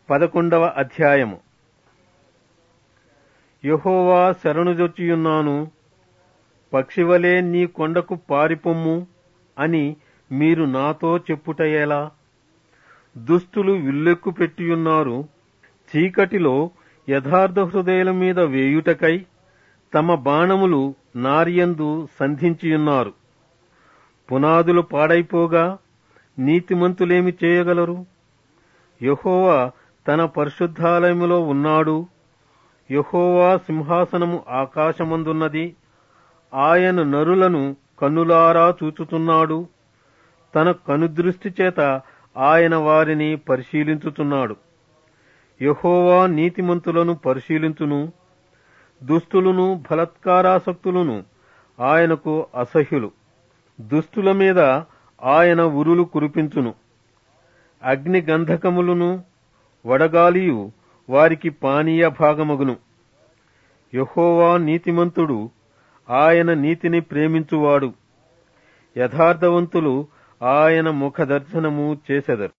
పదకొండవ అధ్యాయము యహోవా శరణుజొచ్చియున్నాను పక్షివలే నీ కొండకు పారిపొమ్ము అని మీరు నాతో చెప్పుటయేలా దుస్తులు విల్లెక్కు పెట్టియున్నారు చీకటిలో యథార్థ హృదయుల మీద వేయుటకై తమ బాణములు నారియందు సంధించియున్నారు పునాదులు పాడైపోగా నీతిమంతులేమి చేయగలరు యహోవా తన పరిశుద్ధాలయములో ఉన్నాడు యహోవా సింహాసనము ఆకాశమందున్నది ఆయన నరులను కన్నులారా చూచుతున్నాడు తన కనుదృష్టి చేత ఆయన వారిని పరిశీలించుతున్నాడు యహోవా నీతిమంతులను పరిశీలించును దుస్తులను బలత్కారాసక్తులను ఆయనకు అసహ్యులు దుస్తుల మీద ఆయన ఉరులు కురిపించును అగ్ని గంధకములను వడగాలియు వారికి పానీయ భాగమగును యహోవా నీతిమంతుడు ఆయన నీతిని ప్రేమించువాడు యథార్థవంతులు ఆయన ముఖదర్శనము చేసెదరు